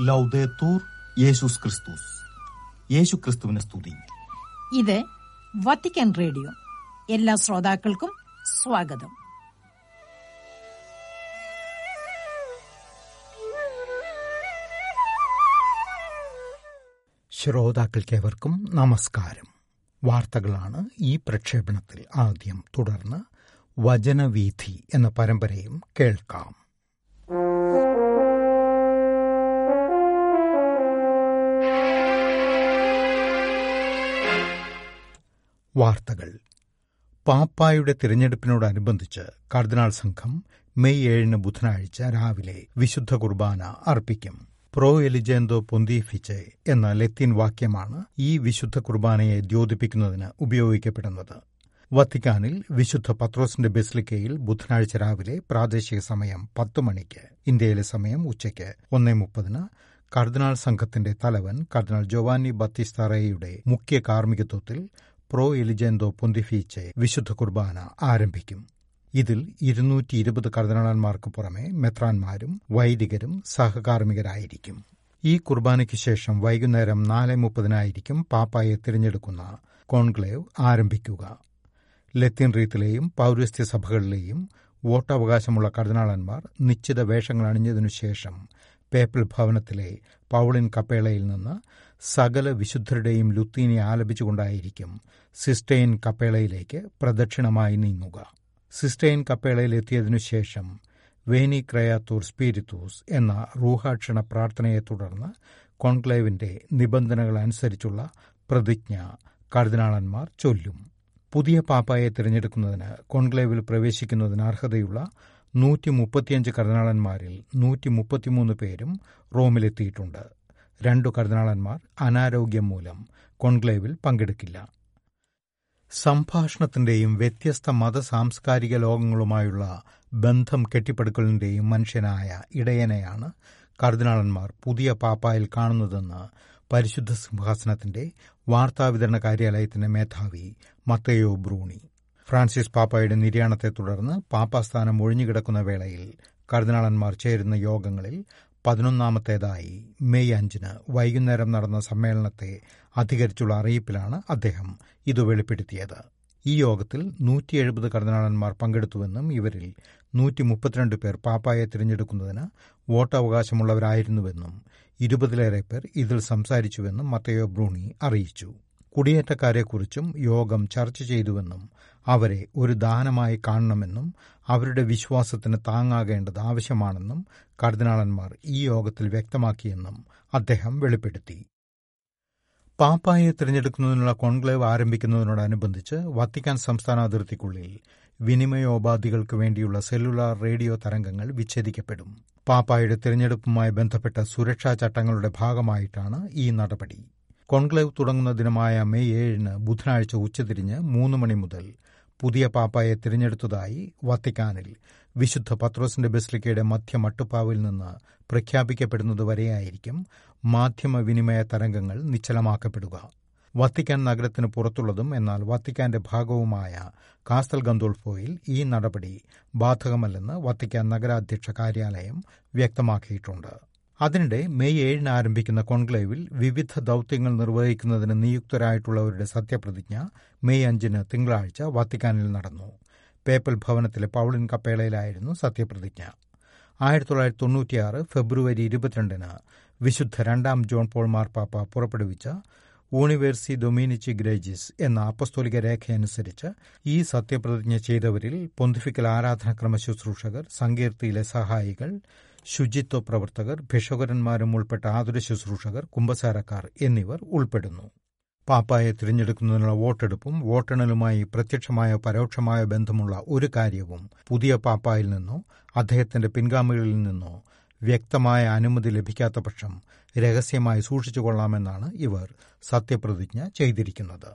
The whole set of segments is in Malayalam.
ലൗദേത്തൂർ യേശുസ് ക്രിസ്തുസ് യേശു ക്രിസ്തുവിനെ സ്തുതി ഇത് വത്തിക്കാൻ റേഡിയോ എല്ലാ ശ്രോതാക്കൾക്കും സ്വാഗതം ശ്രോതാക്കൾക്കേവർക്കും നമസ്കാരം വാർത്തകളാണ് ഈ പ്രക്ഷേപണത്തിൽ ആദ്യം തുടർന്ന് വചനവീഥി എന്ന പരമ്പരയും കേൾക്കാം വാർത്തകൾ പാപ്പായുടെ തിരഞ്ഞെടുപ്പിനോടനുബന്ധിച്ച് കർദിനാൾ സംഘം മെയ് ഏഴിന് ബുധനാഴ്ച രാവിലെ വിശുദ്ധ കുർബാന അർപ്പിക്കും പ്രോ എലിജെന്തോ പൊന്തീഫിച്ച് എന്ന ലത്തീൻ വാക്യമാണ് ഈ വിശുദ്ധ കുർബാനയെ ദ്യോതിപ്പിക്കുന്നതിന് ഉപയോഗിക്കപ്പെടുന്നത് വത്തിക്കാനിൽ വിശുദ്ധ പത്രോസിന്റെ ബെസ്ലിക്കയിൽ ബുധനാഴ്ച രാവിലെ പ്രാദേശിക സമയം പത്ത് മണിക്ക് ഇന്ത്യയിലെ സമയം ഉച്ചയ്ക്ക് ഒന്നേ മുപ്പതിന് കർദിനാൾ സംഘത്തിന്റെ തലവൻ കർദിനാൾ ജോവാനി ബത്തിസ്തറയുടെ മുഖ്യ കാർമ്മികത്വത്തിൽ പ്രോ എലിജെന്തോ പൊന്തിഫീച്ച് വിശുദ്ധ കുർബാന ആരംഭിക്കും ഇതിൽ ഇരുന്നൂറ്റി ഇരുപത് കർദിനാളന്മാർക്ക് പുറമെ മെത്രാൻമാരും വൈദികരും സഹകാർമ്മികരായിരിക്കും ഈ കുർബാനയ്ക്ക് ശേഷം വൈകുന്നേരം നാല് മുപ്പതിനായിരിക്കും പാപ്പായെ തിരഞ്ഞെടുക്കുന്ന കോൺക്ലേവ് ആരംഭിക്കുക ലത്തീൻ റീത്തിലെയും പൌരസ്ത്യ സഭകളിലെയും വോട്ടവകാശമുള്ള കർദിനാളന്മാർ നിശ്ചിത വേഷങ്ങൾ അണിഞ്ഞതിനു ശേഷം പേപ്പിൾ ഭവനത്തിലെ പൌളിൻ കപ്പേളയിൽ നിന്ന് സകല വിശുദ്ധരുടെയും ലുത്തീനെ ആലപിച്ചുകൊണ്ടായിരിക്കും സിസ്റ്റൈൻ കപ്പേളയിലേക്ക് പ്രദക്ഷിണമായി നീങ്ങുക സിസ്റ്റൈൻ കപ്പേളയിൽ എത്തിയതിനു ശേഷം വേനി ക്രയാത്തൂർ സ്പിരിത്തൂസ് എന്ന റൂഹാക്ഷണ പ്രാർത്ഥനയെ തുടർന്ന് കോൺക്ലേവിന്റെ നിബന്ധനകൾ അനുസരിച്ചുള്ള പ്രതിജ്ഞ കർദിനാളന്മാർ ചൊല്ലും പുതിയ പാപ്പായെ തിരഞ്ഞെടുക്കുന്നതിന് കോൺക്ലേവിൽ പ്രവേശിക്കുന്നതിന് അർഹതയുള്ള നൂറ്റി മുപ്പത്തിയഞ്ച് കർദിനാളന്മാരിൽ നൂറ്റി മുപ്പത്തിമൂന്ന് പേരും റോമിലെത്തിയിട്ടുണ്ട് രണ്ടു കർദിനാളന്മാർ അനാരോഗ്യം മൂലം കോൺക്ലേവിൽ പങ്കെടുക്കില്ല സംഭാഷണത്തിന്റെയും വ്യത്യസ്ത മത സാംസ്കാരിക ലോകങ്ങളുമായുള്ള ബന്ധം കെട്ടിപ്പടുക്കലിന്റെയും മനുഷ്യനായ ഇടയനെയാണ് കർദിനാളന്മാർ പുതിയ പാപ്പായിൽ കാണുന്നതെന്ന് പരിശുദ്ധ സിംഹാസനത്തിന്റെ വാർത്താവിതരണ കാര്യാലയത്തിന്റെ മേധാവി മത്തയോ ബ്രൂണി ഫ്രാൻസിസ് പാപ്പായുടെ നിര്യാണത്തെ തുടർന്ന് പാപ്പാസ്ഥാനം ഒഴിഞ്ഞുകിടക്കുന്ന വേളയിൽ കർദിനാളന്മാർ ചേരുന്ന യോഗങ്ങളിൽ പതിനൊന്നാമത്തേതായി മെയ് അഞ്ചിന് വൈകുന്നേരം നടന്ന സമ്മേളനത്തെ അധികരിച്ചുള്ള അറിയിപ്പിലാണ് അദ്ദേഹം ഇത് വെളിപ്പെടുത്തിയത് ഈ യോഗത്തിൽ നൂറ്റി എഴുപത് കർദിനാളന്മാർ പങ്കെടുത്തുവെന്നും ഇവരിൽ നൂറ്റി മുപ്പത്തിരണ്ട് പേർ പാപ്പായെ തിരഞ്ഞെടുക്കുന്നതിന് വോട്ടവകാശമുള്ളവരായിരുന്നുവെന്നും ഇരുപതിലേറെ പേർ ഇതിൽ സംസാരിച്ചുവെന്നും മത്തയോ ബ്രൂണി അറിയിച്ചു കുടിയേറ്റക്കാരെക്കുറിച്ചും യോഗം ചർച്ച ചെയ്തുവെന്നും അവരെ ഒരു ദാനമായി കാണണമെന്നും അവരുടെ വിശ്വാസത്തിന് താങ്ങാകേണ്ടത് ആവശ്യമാണെന്നും കർദിനാളന്മാർ ഈ യോഗത്തിൽ വ്യക്തമാക്കിയെന്നും അദ്ദേഹം വെളിപ്പെടുത്തി പാപ്പായെ തിരഞ്ഞെടുക്കുന്നതിനുള്ള കോൺക്ലേവ് ആരംഭിക്കുന്നതിനോടനുബന്ധിച്ച് വത്തിക്കാൻ സംസ്ഥാന അതിർത്തിക്കുള്ളിൽ വിനിമയോപാധികൾക്ക് വേണ്ടിയുള്ള സെല്ലുലാർ റേഡിയോ തരംഗങ്ങൾ വിച്ഛേദിക്കപ്പെടും പാപ്പായുടെ തിരഞ്ഞെടുപ്പുമായി ബന്ധപ്പെട്ട സുരക്ഷാ ചട്ടങ്ങളുടെ ഭാഗമായിട്ടാണ് ഈ നടപടി കോൺക്ലേവ് തുടങ്ങുന്ന ദിനമായ മെയ് ഏഴിന് ബുധനാഴ്ച ഉച്ചതിരിഞ്ഞ് മൂന്ന് മണി മുതൽ പുതിയ പാപ്പായെ തിരഞ്ഞെടുത്തതായി വത്തിക്കാനിൽ വിശുദ്ധ പത്രോസിന്റെ ബെസ്ലിക്കയുടെ മധ്യ മട്ടുപ്പാവിൽ നിന്ന് പ്രഖ്യാപിക്കപ്പെടുന്നതുവരെയായിരിക്കും മാധ്യമവിനിമയ തരംഗങ്ങൾ നിശ്ചലമാക്കപ്പെടുക വത്തിക്കാൻ നഗരത്തിന് പുറത്തുള്ളതും എന്നാൽ വത്തിക്കാന്റെ ഭാഗവുമായ കാസ്തൽ ഗന്തോൾഫോയിൽ ഈ നടപടി ബാധകമല്ലെന്ന് വത്തിക്കാൻ നഗരാധ്യക്ഷ കാര്യാലയം വ്യക്തമാക്കിയിട്ടുണ്ട് അതിനിടെ മെയ് ഏഴിന് ആരംഭിക്കുന്ന കോൺക്ലേവിൽ വിവിധ ദൌത്യങ്ങൾ നിർവഹിക്കുന്നതിന് നിയുക്തരായിട്ടുള്ളവരുടെ സത്യപ്രതിജ്ഞ മെയ് അഞ്ചിന് തിങ്കളാഴ്ച വത്തിക്കാനിൽ നടന്നു പേപ്പൽ ഭവനത്തിലെ പൌളിൻ കപ്പേളയിലായിരുന്നു സത്യപ്രതിജ്ഞ ആയിരത്തി തൊള്ളായിരത്തി തൊണ്ണൂറ്റിയാറ് ഫെബ്രുവരി ഇരുപത്തിരണ്ടിന് വിശുദ്ധ രണ്ടാം ജോൺ പോൾ മാർപ്പാപ്പ പുറപ്പെടുവിച്ച യൂണിവേഴ്സി ഡൊമിനിച്ചി ഗ്രേജിസ് എന്ന അപ്പസ്തോലിക രേഖയനുസരിച്ച് ഈ സത്യപ്രതിജ്ഞ ചെയ്തവരിൽ പൊന്തിഫിക്കൽ ആരാധനാക്രമ ശുശ്രൂഷകർ സങ്കീർത്തിയിലെ സഹായികൾ ശുചിത്വ പ്രവർത്തകർ ഭിഷകരന്മാരും ഉൾപ്പെട്ട ആതുര ശുശ്രൂഷകർ കുമ്പസാരക്കാർ എന്നിവർ ഉൾപ്പെടുന്നു പാപ്പായെ തിരഞ്ഞെടുക്കുന്നതിനുള്ള വോട്ടെടുപ്പും വോട്ടെണ്ണലുമായി പ്രത്യക്ഷമായോ പരോക്ഷമായോ ബന്ധമുള്ള ഒരു കാര്യവും പുതിയ പാപ്പായിൽ നിന്നോ അദ്ദേഹത്തിന്റെ പിൻഗാമികളിൽ നിന്നോ വ്യക്തമായ അനുമതി ലഭിക്കാത്ത പക്ഷം രഹസ്യമായി സൂക്ഷിച്ചുകൊള്ളാമെന്നാണ് ഇവർ സത്യപ്രതിജ്ഞ ചെയ്തിരിക്കുന്നത്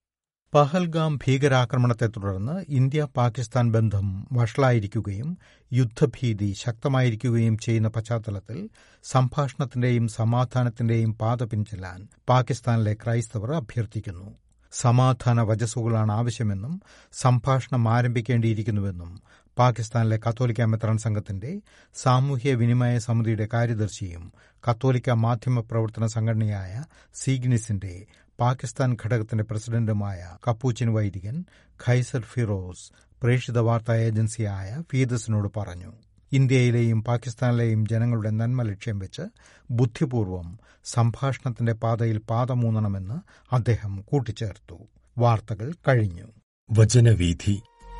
പഹൽഗാം ഭീകരാക്രമണത്തെ തുടർന്ന് ഇന്ത്യ പാകിസ്ഥാൻ ബന്ധം വഷളായിരിക്കുകയും യുദ്ധഭീതി ശക്തമായിരിക്കുകയും ചെയ്യുന്ന പശ്ചാത്തലത്തിൽ സംഭാഷണത്തിന്റെയും സമാധാനത്തിന്റെയും പാത പിൻചെല്ലാൻ പാകിസ്ഥാനിലെ ക്രൈസ്തവർ അഭ്യർത്ഥിക്കുന്നു സമാധാന വചസ്സുകളാണ് ആവശ്യമെന്നും സംഭാഷണം ആരംഭിക്കേണ്ടിയിരിക്കുന്നുവെന്നും പാകിസ്ഥാനിലെ കത്തോലിക്ക മെത്രാൻ സംഘത്തിന്റെ സാമൂഹ്യ വിനിമയ സമിതിയുടെ കാര്യദർശിയും കത്തോലിക്ക മാധ്യമ പ്രവർത്തന സംഘടനയായ സീഗ്നിസിന്റെ പാകിസ്ഥാൻ ഘടകത്തിന്റെ പ്രസിഡന്റുമായ കപ്പൂച്ചിൻ വൈദികൻ ഖൈസർ ഫിറോസ് പ്രേക്ഷിത വാർത്താ ഏജൻസിയായ ഫീദസിനോട് പറഞ്ഞു ഇന്ത്യയിലെയും പാകിസ്ഥാനിലെയും ജനങ്ങളുടെ നന്മ ലക്ഷ്യം വെച്ച് ബുദ്ധിപൂർവം സംഭാഷണത്തിന്റെ പാതയിൽ പാതമൂന്നണമെന്ന് അദ്ദേഹം കൂട്ടിച്ചേർത്തു വാർത്തകൾ കഴിഞ്ഞു വചനവീഥി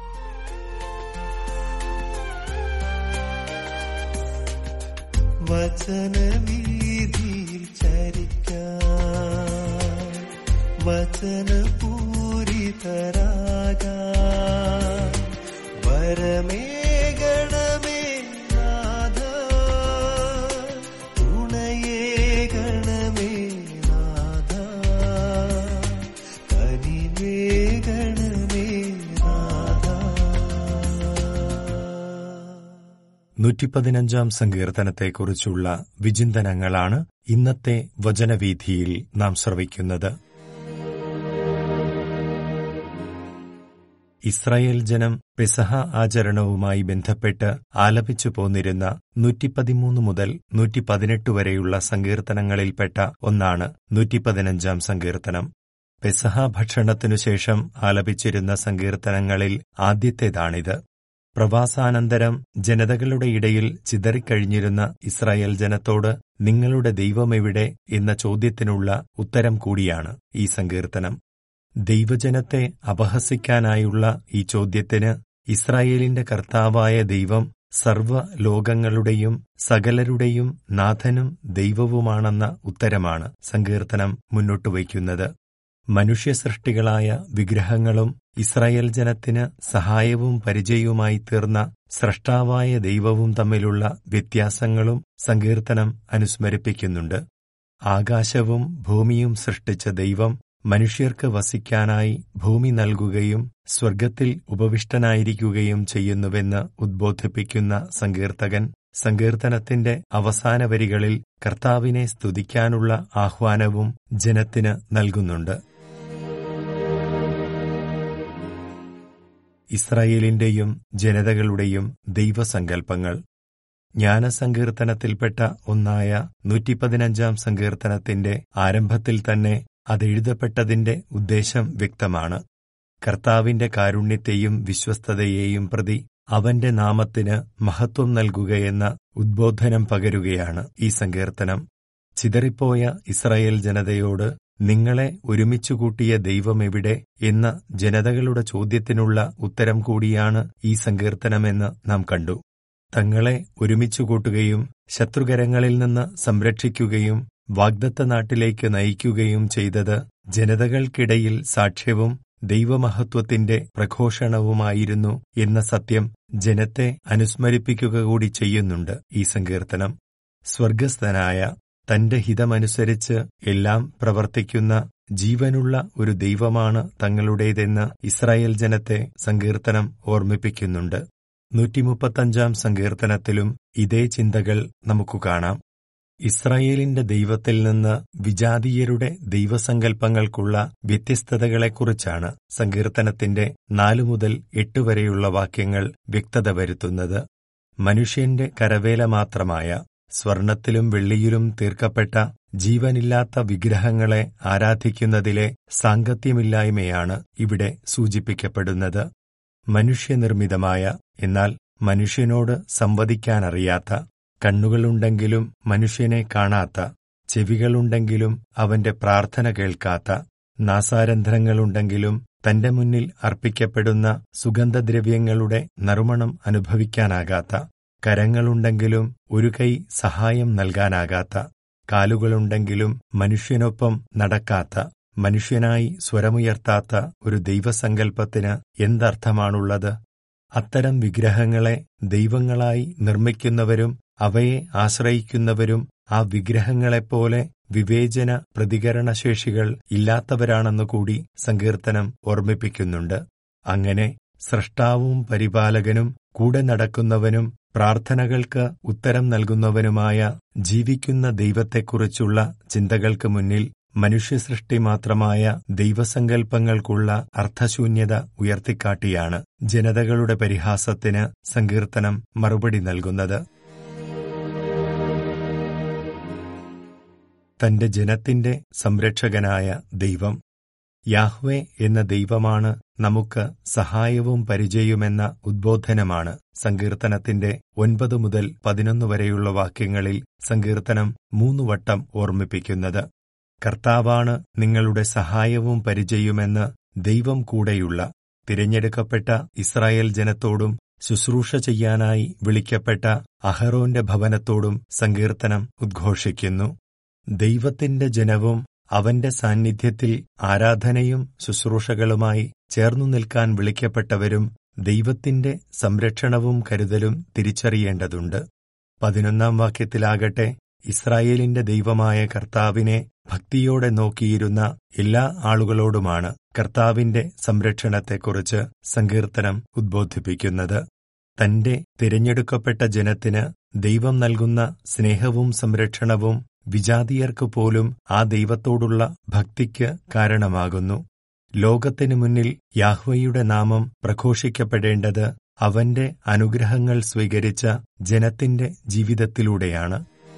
വചനവീതിയിൽ ചരിക്കാൻ വചനപൂരിതരാകാൻ വരമേകണമേ നാഥ തുണയേകണമേ നാഥ കനിവേകണമേ നാഥ നൂറ്റിപ്പതിനഞ്ചാം സങ്കീർത്തനത്തെക്കുറിച്ചുള്ള വിചിന്തനങ്ങളാണ് ഇന്നത്തെ വചനവീഥിയിൽ നാം ശ്രവിക്കുന്നത് ഇസ്രായേൽ ജനം പെസഹ ആചരണവുമായി ബന്ധപ്പെട്ട് ആലപിച്ചു പോന്നിരുന്ന നൂറ്റിപ്പതിമൂന്ന് മുതൽ നൂറ്റിപ്പതിനെട്ട് വരെയുള്ള സങ്കീർത്തനങ്ങളിൽപ്പെട്ട ഒന്നാണ് നൂറ്റിപ്പതിനഞ്ചാം സങ്കീർത്തനം പെസഹ ഭക്ഷണത്തിനു ശേഷം ആലപിച്ചിരുന്ന സങ്കീർത്തനങ്ങളിൽ ആദ്യത്തേതാണിത് പ്രവാസാനന്തരം ജനതകളുടെ ഇടയിൽ ചിതറിക്കഴിഞ്ഞിരുന്ന ഇസ്രായേൽ ജനത്തോട് നിങ്ങളുടെ ദൈവമെവിടെ എന്ന ചോദ്യത്തിനുള്ള ഉത്തരം കൂടിയാണ് ഈ സങ്കീർത്തനം ദൈവജനത്തെ അപഹസിക്കാനായുള്ള ഈ ചോദ്യത്തിന് ഇസ്രായേലിന്റെ കർത്താവായ ദൈവം സർവ്വ ലോകങ്ങളുടെയും സകലരുടെയും നാഥനും ദൈവവുമാണെന്ന ഉത്തരമാണ് സങ്കീർത്തനം മുന്നോട്ടുവയ്ക്കുന്നത് മനുഷ്യസൃഷ്ടികളായ വിഗ്രഹങ്ങളും ഇസ്രായേൽ ജനത്തിന് സഹായവും പരിചയവുമായി തീർന്ന സ്രഷ്ടാവായ ദൈവവും തമ്മിലുള്ള വ്യത്യാസങ്ങളും സങ്കീർത്തനം അനുസ്മരിപ്പിക്കുന്നുണ്ട് ആകാശവും ഭൂമിയും സൃഷ്ടിച്ച ദൈവം മനുഷ്യർക്ക് വസിക്കാനായി ഭൂമി നൽകുകയും സ്വർഗത്തിൽ ഉപവിഷ്ടനായിരിക്കുകയും ചെയ്യുന്നുവെന്ന് ഉദ്ബോധിപ്പിക്കുന്ന സങ്കീർത്തകൻ സങ്കീർത്തനത്തിന്റെ അവസാന വരികളിൽ കർത്താവിനെ സ്തുതിക്കാനുള്ള ആഹ്വാനവും ജനത്തിന് നൽകുന്നുണ്ട് ഇസ്രായേലിന്റെയും ജനതകളുടെയും ദൈവസങ്കൽപ്പങ്ങൾ ജ്ഞാനസങ്കീർത്തനത്തിൽപ്പെട്ട ഒന്നായ നൂറ്റിപ്പതിനഞ്ചാം സങ്കീർത്തനത്തിന്റെ ആരംഭത്തിൽ തന്നെ അതെഴുതപ്പെട്ടതിന്റെ ഉദ്ദേശം വ്യക്തമാണ് കർത്താവിന്റെ കാരുണ്യത്തെയും വിശ്വസ്തതയെയും പ്രതി അവന്റെ നാമത്തിന് മഹത്വം നൽകുകയെന്ന ഉദ്ബോധനം പകരുകയാണ് ഈ സങ്കീർത്തനം ചിതറിപ്പോയ ഇസ്രായേൽ ജനതയോട് നിങ്ങളെ ഒരുമിച്ചുകൂട്ടിയ ദൈവമെവിടെ എന്ന ജനതകളുടെ ചോദ്യത്തിനുള്ള ഉത്തരം കൂടിയാണ് ഈ സങ്കീർത്തനമെന്ന് നാം കണ്ടു തങ്ങളെ ഒരുമിച്ചുകൂട്ടുകയും ശത്രുകരങ്ങളിൽ നിന്ന് സംരക്ഷിക്കുകയും വാഗ്ദത്ത നാട്ടിലേക്ക് നയിക്കുകയും ചെയ്തത് ജനതകൾക്കിടയിൽ സാക്ഷ്യവും ദൈവമഹത്വത്തിന്റെ പ്രഘോഷണവുമായിരുന്നു എന്ന സത്യം ജനത്തെ അനുസ്മരിപ്പിക്കുക കൂടി ചെയ്യുന്നുണ്ട് ഈ സങ്കീർത്തനം സ്വർഗസ്ഥനായ തന്റെ ഹിതമനുസരിച്ച് എല്ലാം പ്രവർത്തിക്കുന്ന ജീവനുള്ള ഒരു ദൈവമാണ് തങ്ങളുടേതെന്ന് ഇസ്രായേൽ ജനത്തെ സങ്കീർത്തനം ഓർമ്മിപ്പിക്കുന്നുണ്ട് നൂറ്റിമുപ്പത്തഞ്ചാം സങ്കീർത്തനത്തിലും ഇതേ ചിന്തകൾ നമുക്ക് കാണാം ഇസ്രായേലിന്റെ ദൈവത്തിൽ നിന്ന് വിജാതീയരുടെ ദൈവസങ്കല്പങ്ങൾക്കുള്ള വ്യത്യസ്തതകളെക്കുറിച്ചാണ് സങ്കീർത്തനത്തിന്റെ നാലു മുതൽ എട്ട് വരെയുള്ള വാക്യങ്ങൾ വ്യക്തത വരുത്തുന്നത് മനുഷ്യന്റെ കരവേല മാത്രമായ സ്വർണത്തിലും വെള്ളിയിലും തീർക്കപ്പെട്ട ജീവനില്ലാത്ത വിഗ്രഹങ്ങളെ ആരാധിക്കുന്നതിലെ സാങ്കത്യമില്ലായ്മയാണ് ഇവിടെ സൂചിപ്പിക്കപ്പെടുന്നത് മനുഷ്യനിർമ്മിതമായ എന്നാൽ മനുഷ്യനോട് സംവദിക്കാനറിയാത്ത കണ്ണുകളുണ്ടെങ്കിലും മനുഷ്യനെ കാണാത്ത ചെവികളുണ്ടെങ്കിലും അവന്റെ പ്രാർത്ഥന കേൾക്കാത്ത നാസാരന്ധ്രങ്ങളുണ്ടെങ്കിലും തന്റെ മുന്നിൽ അർപ്പിക്കപ്പെടുന്ന സുഗന്ധദ്രവ്യങ്ങളുടെ നറുമണം അനുഭവിക്കാനാകാത്ത കരങ്ങളുണ്ടെങ്കിലും ഒരു കൈ സഹായം നൽകാനാകാത്ത കാലുകളുണ്ടെങ്കിലും മനുഷ്യനൊപ്പം നടക്കാത്ത മനുഷ്യനായി സ്വരമുയർത്താത്ത ഒരു ദൈവസങ്കല്പത്തിന് എന്തർത്ഥമാണുള്ളത് അത്തരം വിഗ്രഹങ്ങളെ ദൈവങ്ങളായി നിർമ്മിക്കുന്നവരും അവയെ ആശ്രയിക്കുന്നവരും ആ വിഗ്രഹങ്ങളെപ്പോലെ വിവേചന പ്രതികരണശേഷികൾ ഇല്ലാത്തവരാണെന്നുകൂടി സങ്കീർത്തനം ഓർമ്മിപ്പിക്കുന്നുണ്ട് അങ്ങനെ സ്രഷ്ടാവും പരിപാലകനും കൂടെ നടക്കുന്നവനും പ്രാർത്ഥനകൾക്ക് ഉത്തരം നൽകുന്നവനുമായ ജീവിക്കുന്ന ദൈവത്തെക്കുറിച്ചുള്ള ചിന്തകൾക്ക് മുന്നിൽ മനുഷ്യസൃഷ്ടി മാത്രമായ ദൈവസങ്കല്പങ്ങൾക്കുള്ള അർത്ഥശൂന്യത ഉയർത്തിക്കാട്ടിയാണ് ജനതകളുടെ പരിഹാസത്തിന് സങ്കീർത്തനം മറുപടി നൽകുന്നത് തന്റെ ജനത്തിന്റെ സംരക്ഷകനായ ദൈവം യാഹ്വേ എന്ന ദൈവമാണ് നമുക്ക് സഹായവും പരിചയവുമെന്ന ഉദ്ബോധനമാണ് സങ്കീർത്തനത്തിന്റെ ഒൻപത് മുതൽ പതിനൊന്ന് വരെയുള്ള വാക്യങ്ങളിൽ സങ്കീർത്തനം മൂന്നു വട്ടം ഓർമ്മിപ്പിക്കുന്നത് കർത്താവാണ് നിങ്ങളുടെ സഹായവും പരിചയവുമെന്ന് ദൈവം കൂടെയുള്ള തിരഞ്ഞെടുക്കപ്പെട്ട ഇസ്രായേൽ ജനത്തോടും ശുശ്രൂഷ ചെയ്യാനായി വിളിക്കപ്പെട്ട അഹറോന്റെ ഭവനത്തോടും സങ്കീർത്തനം ഉദ്ഘോഷിക്കുന്നു ദൈവത്തിന്റെ ജനവും അവന്റെ സാന്നിധ്യത്തിൽ ആരാധനയും ശുശ്രൂഷകളുമായി ചേർന്നു നിൽക്കാൻ വിളിക്കപ്പെട്ടവരും ദൈവത്തിന്റെ സംരക്ഷണവും കരുതലും തിരിച്ചറിയേണ്ടതുണ്ട് പതിനൊന്നാം വാക്യത്തിലാകട്ടെ ഇസ്രായേലിന്റെ ദൈവമായ കർത്താവിനെ ഭക്തിയോടെ നോക്കിയിരുന്ന എല്ലാ ആളുകളോടുമാണ് കർത്താവിന്റെ സംരക്ഷണത്തെക്കുറിച്ച് സങ്കീർത്തനം ഉദ്ബോധിപ്പിക്കുന്നത് തന്റെ തിരഞ്ഞെടുക്കപ്പെട്ട ജനത്തിന് ദൈവം നൽകുന്ന സ്നേഹവും സംരക്ഷണവും വിജാതീയർക്ക് പോലും ആ ദൈവത്തോടുള്ള ഭക്തിക്ക് കാരണമാകുന്നു ലോകത്തിനു മുന്നിൽ യാഹ്വയുടെ നാമം പ്രഘോഷിക്കപ്പെടേണ്ടത് അവന്റെ അനുഗ്രഹങ്ങൾ സ്വീകരിച്ച ജനത്തിന്റെ ജീവിതത്തിലൂടെയാണ്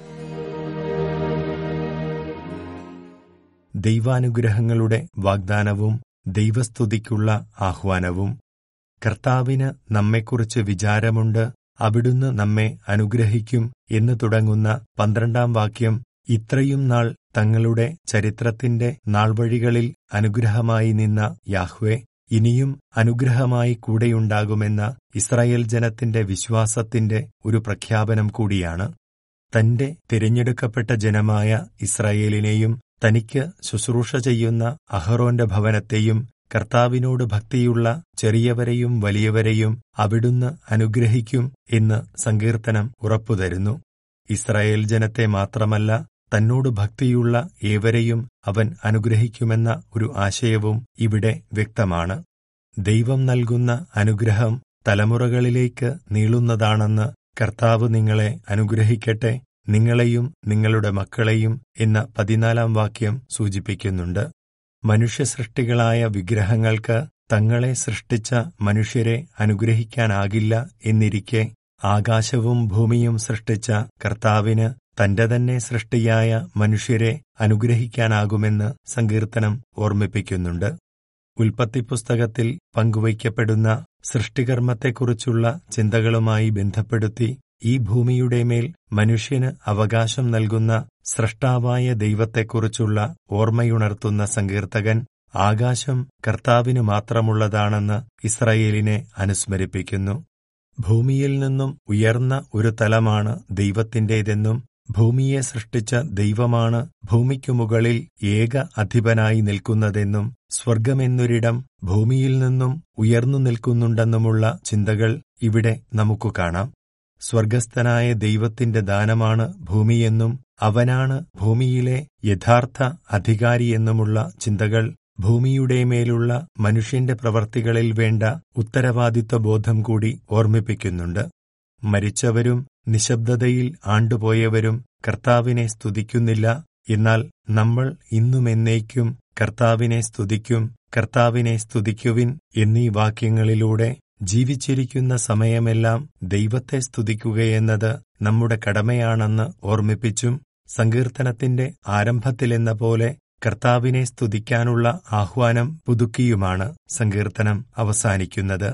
ദൈവാനുഗ്രഹങ്ങളുടെ വാഗ്ദാനവും ദൈവസ്തുതിക്കുള്ള ആഹ്വാനവും കർത്താവിന് നമ്മെക്കുറിച്ച് വിചാരമുണ്ട് അവിടുന്ന് നമ്മെ അനുഗ്രഹിക്കും എന്ന് തുടങ്ങുന്ന പന്ത്രണ്ടാം വാക്യം ഇത്രയും നാൾ തങ്ങളുടെ ചരിത്രത്തിന്റെ നാൾവഴികളിൽ അനുഗ്രഹമായി നിന്ന യാഹ്വെ ഇനിയും അനുഗ്രഹമായി കൂടെയുണ്ടാകുമെന്ന ഇസ്രായേൽ ജനത്തിന്റെ വിശ്വാസത്തിന്റെ ഒരു പ്രഖ്യാപനം കൂടിയാണ് തന്റെ തിരഞ്ഞെടുക്കപ്പെട്ട ജനമായ ഇസ്രായേലിനെയും തനിക്ക് ശുശ്രൂഷ ചെയ്യുന്ന അഹറോന്റെ ഭവനത്തെയും കർത്താവിനോട് ഭക്തിയുള്ള ചെറിയവരെയും വലിയവരെയും അവിടുന്ന് അനുഗ്രഹിക്കും എന്ന് സങ്കീർത്തനം ഉറപ്പുതരുന്നു ഇസ്രായേൽ ജനത്തെ മാത്രമല്ല തന്നോട് ഭക്തിയുള്ള ഏവരെയും അവൻ അനുഗ്രഹിക്കുമെന്ന ഒരു ആശയവും ഇവിടെ വ്യക്തമാണ് ദൈവം നൽകുന്ന അനുഗ്രഹം തലമുറകളിലേക്ക് നീളുന്നതാണെന്ന് കർത്താവ് നിങ്ങളെ അനുഗ്രഹിക്കട്ടെ നിങ്ങളെയും നിങ്ങളുടെ മക്കളെയും എന്ന പതിനാലാം വാക്യം സൂചിപ്പിക്കുന്നുണ്ട് മനുഷ്യസൃഷ്ടികളായ വിഗ്രഹങ്ങൾക്ക് തങ്ങളെ സൃഷ്ടിച്ച മനുഷ്യരെ അനുഗ്രഹിക്കാനാകില്ല എന്നിരിക്കെ ആകാശവും ഭൂമിയും സൃഷ്ടിച്ച കർത്താവിന് തന്റെ തന്നെ സൃഷ്ടിയായ മനുഷ്യരെ അനുഗ്രഹിക്കാനാകുമെന്ന് സങ്കീർത്തനം ഓർമ്മിപ്പിക്കുന്നുണ്ട് ഉൽപ്പത്തി പുസ്തകത്തിൽ പങ്കുവയ്ക്കപ്പെടുന്ന സൃഷ്ടികർമ്മത്തെക്കുറിച്ചുള്ള ചിന്തകളുമായി ബന്ധപ്പെടുത്തി ഈ ഭൂമിയുടെ മേൽ മനുഷ്യന് അവകാശം നൽകുന്ന സ്രഷ്ടാവായ ദൈവത്തെക്കുറിച്ചുള്ള ഓർമ്മയുണർത്തുന്ന സങ്കീർത്തകൻ ആകാശം കർത്താവിനു മാത്രമുള്ളതാണെന്ന് ഇസ്രായേലിനെ അനുസ്മരിപ്പിക്കുന്നു ഭൂമിയിൽ നിന്നും ഉയർന്ന ഒരു തലമാണ് ദൈവത്തിന്റേതെന്നും ഭൂമിയെ സൃഷ്ടിച്ച ദൈവമാണ് ഭൂമിക്കു മുകളിൽ ഏക അധിപനായി നിൽക്കുന്നതെന്നും സ്വർഗമെന്നൊരിടം ഭൂമിയിൽ നിന്നും ഉയർന്നു നിൽക്കുന്നുണ്ടെന്നുമുള്ള ചിന്തകൾ ഇവിടെ നമുക്കു കാണാം സ്വർഗസ്ഥനായ ദൈവത്തിന്റെ ദാനമാണ് ഭൂമിയെന്നും അവനാണ് ഭൂമിയിലെ യഥാർത്ഥ അധികാരിയെന്നുമുള്ള ചിന്തകൾ ഭൂമിയുടെ മേലുള്ള മനുഷ്യന്റെ പ്രവർത്തികളിൽ വേണ്ട ഉത്തരവാദിത്വ ബോധം കൂടി ഓർമ്മിപ്പിക്കുന്നുണ്ട് മരിച്ചവരും നിശബ്ദതയിൽ ആണ്ടുപോയവരും കർത്താവിനെ സ്തുതിക്കുന്നില്ല എന്നാൽ നമ്മൾ ഇന്നുമെന്നേക്കും കർത്താവിനെ സ്തുതിക്കും കർത്താവിനെ സ്തുതിക്കുവിൻ എന്നീ വാക്യങ്ങളിലൂടെ ജീവിച്ചിരിക്കുന്ന സമയമെല്ലാം ദൈവത്തെ സ്തുതിക്കുകയെന്നത് നമ്മുടെ കടമയാണെന്ന് ഓർമ്മിപ്പിച്ചും സങ്കീർത്തനത്തിന്റെ ആരംഭത്തിലെന്ന പോലെ കർത്താവിനെ സ്തുതിക്കാനുള്ള ആഹ്വാനം പുതുക്കിയുമാണ് സങ്കീർത്തനം അവസാനിക്കുന്നത്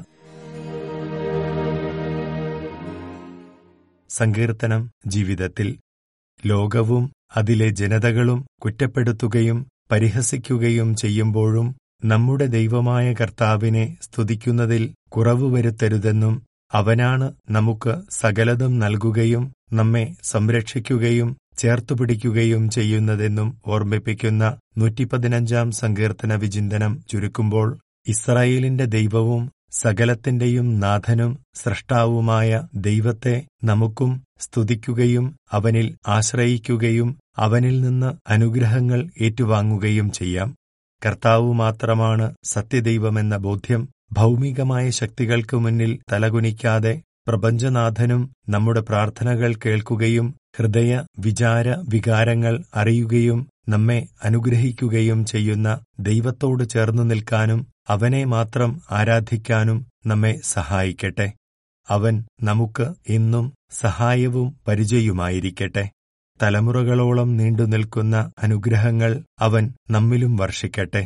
സങ്കീർത്തനം ജീവിതത്തിൽ ലോകവും അതിലെ ജനതകളും കുറ്റപ്പെടുത്തുകയും പരിഹസിക്കുകയും ചെയ്യുമ്പോഴും നമ്മുടെ ദൈവമായ കർത്താവിനെ സ്തുതിക്കുന്നതിൽ കുറവ് വരുത്തരുതെന്നും അവനാണ് നമുക്ക് സകലതും നൽകുകയും നമ്മെ സംരക്ഷിക്കുകയും ചേർത്തുപിടിക്കുകയും ചെയ്യുന്നതെന്നും ഓർമ്മിപ്പിക്കുന്ന നൂറ്റിപ്പതിനഞ്ചാം സങ്കീർത്തന വിചിന്തനം ചുരുക്കുമ്പോൾ ഇസ്രായേലിന്റെ ദൈവവും സകലത്തിന്റെയും നാഥനും സൃഷ്ടാവുമായ ദൈവത്തെ നമുക്കും സ്തുതിക്കുകയും അവനിൽ ആശ്രയിക്കുകയും അവനിൽ നിന്ന് അനുഗ്രഹങ്ങൾ ഏറ്റുവാങ്ങുകയും ചെയ്യാം കർത്താവു മാത്രമാണ് സത്യദൈവമെന്ന ബോധ്യം ഭൗമികമായ ശക്തികൾക്കു മുന്നിൽ തലകുനിക്കാതെ പ്രപഞ്ചനാഥനും നമ്മുടെ പ്രാർത്ഥനകൾ കേൾക്കുകയും ഹൃദയ വിചാര വികാരങ്ങൾ അറിയുകയും നമ്മെ അനുഗ്രഹിക്കുകയും ചെയ്യുന്ന ദൈവത്തോട് ചേർന്നു നിൽക്കാനും അവനെ മാത്രം ആരാധിക്കാനും നമ്മെ സഹായിക്കട്ടെ അവൻ നമുക്ക് ഇന്നും സഹായവും പരിചയുമായിരിക്കട്ടെ തലമുറകളോളം നീണ്ടുനിൽക്കുന്ന അനുഗ്രഹങ്ങൾ അവൻ നമ്മിലും വർഷിക്കട്ടെ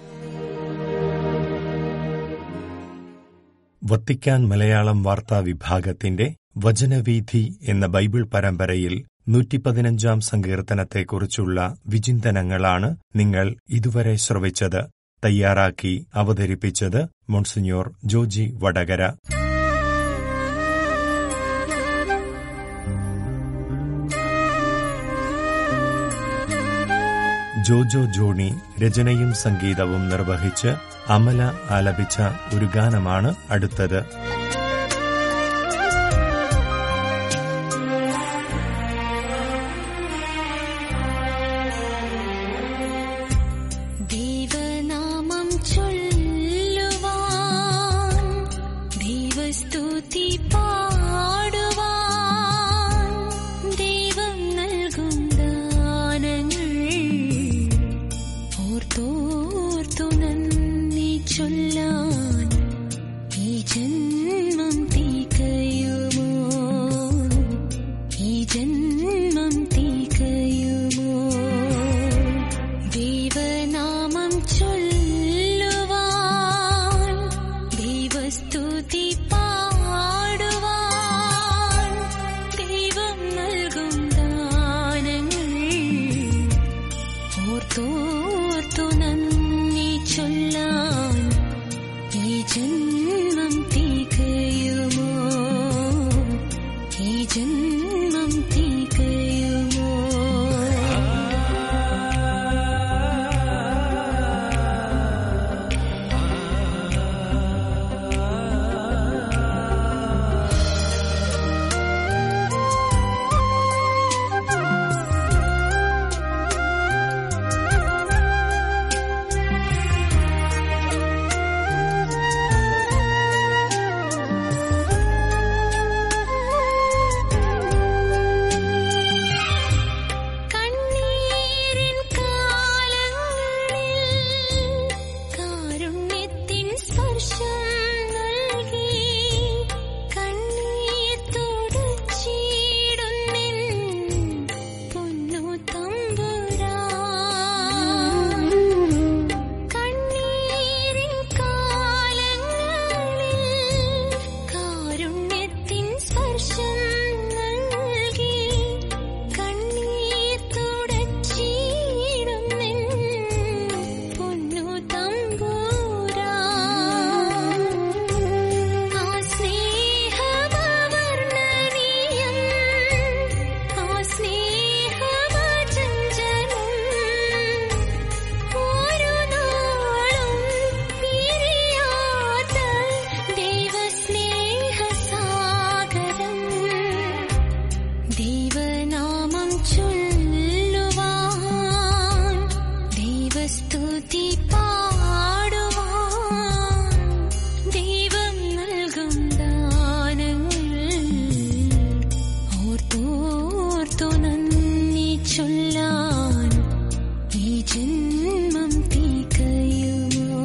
വത്തിക്കാൻ മലയാളം വാർത്താ വിഭാഗത്തിന്റെ വചനവീഥി എന്ന ബൈബിൾ പരമ്പരയിൽ നൂറ്റിപ്പതിനഞ്ചാം സങ്കീർത്തനത്തെക്കുറിച്ചുള്ള വിചിന്തനങ്ങളാണ് നിങ്ങൾ ഇതുവരെ ശ്രവിച്ചത് തയ്യാറാക്കി അവതരിപ്പിച്ചത് മോൺസിഞ്ഞോർ ജോജി വടകര ജോജോ ജോണി രചനയും സംഗീതവും നിർവഹിച്ച് അമല ആലപിച്ച ഒരു ഗാനമാണ് അടുത്തത് ദൈവനാമം ചൊല്ലുവാൻ ദൈവസ്തുതി പാടുവാൻ ദൈവം നൽകും ദാനങ്ങൾ ഓർത്തോർത്തു നന്ദി ചൊല്ലാൻ ഈ ജന്മം തീകയുമോ ഈ ജന്മം തീകയുമോ ദൈവനാമം ചൊല്ലുവാൻ ദൈവസ്തുതി പാടുവാൻ ദൈവം നൽകും ദാനങ്ങൾ ഓർത്തോർത്തു നന്ദി ചൊല്ലാൻ ഈ ജന്മം തീകയുമോ ഈ ജന്മം തീകയുമോ കണ്ണീരിൻ കാലങ്ങളിൽ കാരുണ്യത്തിൻ സ്പർശം നൽകി കണ്ണീർ തുടച്ചിടുന്നിൻ പൊന്നു തമ്പുരാൻ കണ്ണീരിൻ കാലങ്ങളിൽ കാരുണ്യത്തിൻ സ്പർശം നൽകി കണ്ണീർ തുടച്ചിടുന്നിൻ പൊന്നു തമ്പുരാൻ ആ സ്നേഹമവർണ്ണനീയം ആ സ്നേഹമചഞ്ചലം ഒരു നാളും പിരിയാത്ത ദൈവസ്നേഹസാഗരം ദൈവനാമം ചൊല്ലുവാൻ ദൈവസ്തുതി പാടുവാൻ ദൈവം നൽകും ദാനങ്ങൾ ഓർത്തോർത്തു നന്ദി ചൊല്ലാൻ ഈ ജന്മം തീകയുമോ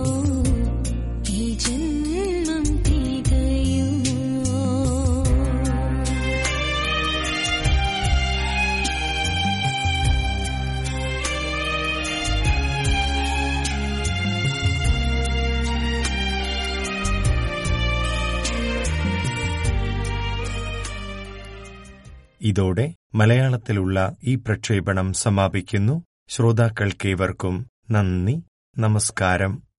ഈ ജന്മം തീകയുമോ ഇതോടെ മലയാളത്തിലുള്ള ഈ പ്രക്ഷേപണം സമാപിക്കുന്നു ശ്രോതാക്കൾക്കേവർക്കും നന്ദി നമസ്കാരം